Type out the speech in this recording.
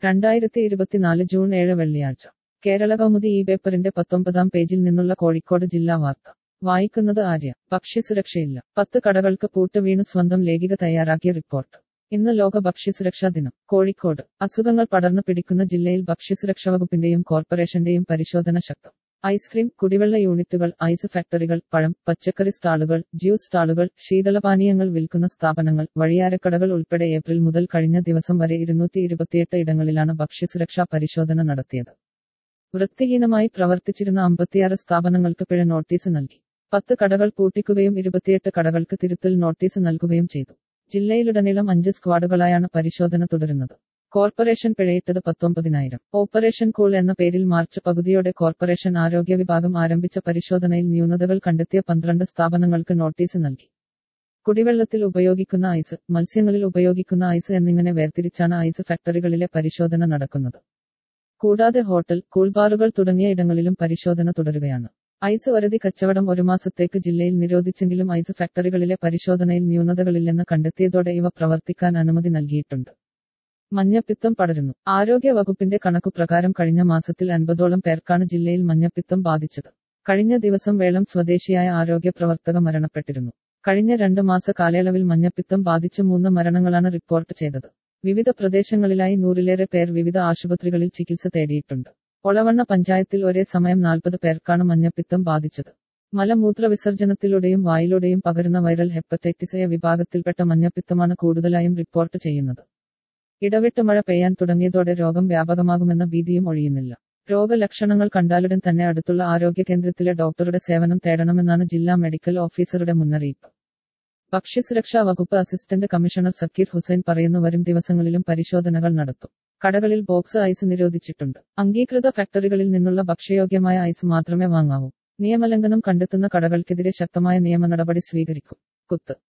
രണ്ടായിരത്തി ഇരുപത്തിനാല് ജൂൺ ഏഴ് വെള്ളിയാഴ്ച കേരള കൗമുദി ഈ പേപ്പറിന്റെ പത്തൊമ്പതാം പേജിൽ നിന്നുള്ള കോഴിക്കോട് ജില്ലാ വാർത്ത വായിക്കുന്നത് ആര്യ ഭക്ഷ്യസുരക്ഷയില്ല പത്ത് കടകൾക്ക് പൂട്ട് വീണു സ്വന്തം ലേഖിക തയ്യാറാക്കിയ റിപ്പോർട്ട് ഇന്ന് ലോക ഭക്ഷ്യസുരക്ഷാ ദിനം കോഴിക്കോട് അസുഖങ്ങൾ പടർന്നു പിടിക്കുന്ന ജില്ലയിൽ ഭക്ഷ്യസുരക്ഷാ വകുപ്പിന്റെയും കോർപ്പറേഷന്റെയും പരിശോധന ശക്തം ഐസ്ക്രീം കുടിവെള്ള യൂണിറ്റുകൾ ഐസ് ഫാക്ടറികൾ പഴം പച്ചക്കറി സ്റ്റാളുകൾ ജ്യൂസ് സ്റ്റാളുകൾ ശീതളപാനീയങ്ങൾ വിൽക്കുന്ന സ്ഥാപനങ്ങൾ വഴിയാരക്കടകൾ ഉൾപ്പെടെ ഏപ്രിൽ മുതൽ കഴിഞ്ഞ ദിവസം വരെ ഇരുന്നൂറ്റി ഇരുപത്തിയെട്ട് ഇടങ്ങളിലാണ് ഭക്ഷ്യസുരക്ഷാ പരിശോധന നടത്തിയത് വൃത്തിഹീനമായി പ്രവർത്തിച്ചിരുന്ന അമ്പത്തിയാറ് സ്ഥാപനങ്ങൾക്ക് പിഴ നോട്ടീസ് നൽകി പത്ത് കടകൾ പൂട്ടിക്കുകയും ഇരുപത്തിയെട്ട് കടകൾക്ക് തിരുത്തൽ നോട്ടീസ് നൽകുകയും ചെയ്തു ജില്ലയിലുടനീളം അഞ്ച് സ്ക്വാഡുകളായാണ് പരിശോധന തുടരുന്നത് കോർപ്പറേഷൻ പിഴയിട്ടത് പത്തൊമ്പതിനായിരം ഓപ്പറേഷൻ കൂൾ എന്ന പേരിൽ മാർച്ച് പകുതിയോടെ കോർപ്പറേഷൻ ആരോഗ്യ വിഭാഗം ആരംഭിച്ച പരിശോധനയിൽ ന്യൂനതകൾ കണ്ടെത്തിയ പന്ത്രണ്ട് സ്ഥാപനങ്ങൾക്ക് നോട്ടീസ് നൽകി കുടിവെള്ളത്തിൽ ഉപയോഗിക്കുന്ന ഐസ് മത്സ്യങ്ങളിൽ ഉപയോഗിക്കുന്ന ഐസ് എന്നിങ്ങനെ വേർതിരിച്ചാണ് ഐസ് ഫാക്ടറികളിലെ പരിശോധന നടക്കുന്നത് കൂടാതെ ഹോട്ടൽ കൂൾബാറുകൾ തുടങ്ങിയ ഇടങ്ങളിലും പരിശോധന തുടരുകയാണ് ഐസ് വരതി കച്ചവടം ഒരു മാസത്തേക്ക് ജില്ലയിൽ നിരോധിച്ചെങ്കിലും ഐസ് ഫാക്ടറികളിലെ പരിശോധനയിൽ ന്യൂനതകളില്ലെന്ന് കണ്ടെത്തിയതോടെ ഇവ പ്രവർത്തിക്കാൻ അനുമതി നൽകിയിട്ടുണ്ട് മഞ്ഞപ്പിത്തം പടരുന്നു ആരോഗ്യ വകുപ്പിന്റെ കണക്കുപ്രകാരം കഴിഞ്ഞ മാസത്തിൽ അൻപതോളം പേർക്കാണ് ജില്ലയിൽ മഞ്ഞപ്പിത്തം ബാധിച്ചത് കഴിഞ്ഞ ദിവസം വേളം സ്വദേശിയായ ആരോഗ്യ പ്രവർത്തക മരണപ്പെട്ടിരുന്നു കഴിഞ്ഞ രണ്ട് മാസ കാലയളവിൽ മഞ്ഞപ്പിത്തം ബാധിച്ച് മൂന്ന് മരണങ്ങളാണ് റിപ്പോർട്ട് ചെയ്തത് വിവിധ പ്രദേശങ്ങളിലായി നൂറിലേറെ പേർ വിവിധ ആശുപത്രികളിൽ ചികിത്സ തേടിയിട്ടുണ്ട് ഒളവണ്ണ പഞ്ചായത്തിൽ ഒരേ സമയം നാൽപ്പത് പേർക്കാണ് മഞ്ഞപ്പിത്തം ബാധിച്ചത് മലമൂത്ര വിസർജനത്തിലൂടെയും വായിലൂടെയും പകരുന്ന വൈറൽ ഹെപ്പറ്റൈറ്റിസ് എ വിഭാഗത്തിൽപ്പെട്ട മഞ്ഞപ്പിത്തമാണ് കൂടുതലായും റിപ്പോർട്ട് ചെയ്യുന്നത് ഇടവിട്ട് മഴ പെയ്യാൻ തുടങ്ങിയതോടെ രോഗം വ്യാപകമാകുമെന്ന ഭീതിയും ഒഴിയുന്നില്ല രോഗലക്ഷണങ്ങൾ കണ്ടാലുടൻ തന്നെ അടുത്തുള്ള ആരോഗ്യ കേന്ദ്രത്തിലെ ഡോക്ടറുടെ സേവനം തേടണമെന്നാണ് ജില്ലാ മെഡിക്കൽ ഓഫീസറുടെ മുന്നറിയിപ്പ് ഭക്ഷ്യസുരക്ഷാ വകുപ്പ് അസിസ്റ്റന്റ് കമ്മീഷണർ സക്കീർ ഹുസൈൻ പറയുന്നു വരും ദിവസങ്ങളിലും പരിശോധനകൾ നടത്തും കടകളിൽ ബോക്സ് ഐസ് നിരോധിച്ചിട്ടുണ്ട് അംഗീകൃത ഫാക്ടറികളിൽ നിന്നുള്ള ഭക്ഷ്യയോഗ്യമായ ഐസ് മാത്രമേ വാങ്ങാവൂ നിയമലംഘനം കണ്ടെത്തുന്ന കടകൾക്കെതിരെ ശക്തമായ നിയമ നടപടി സ്വീകരിക്കും കുത്ത്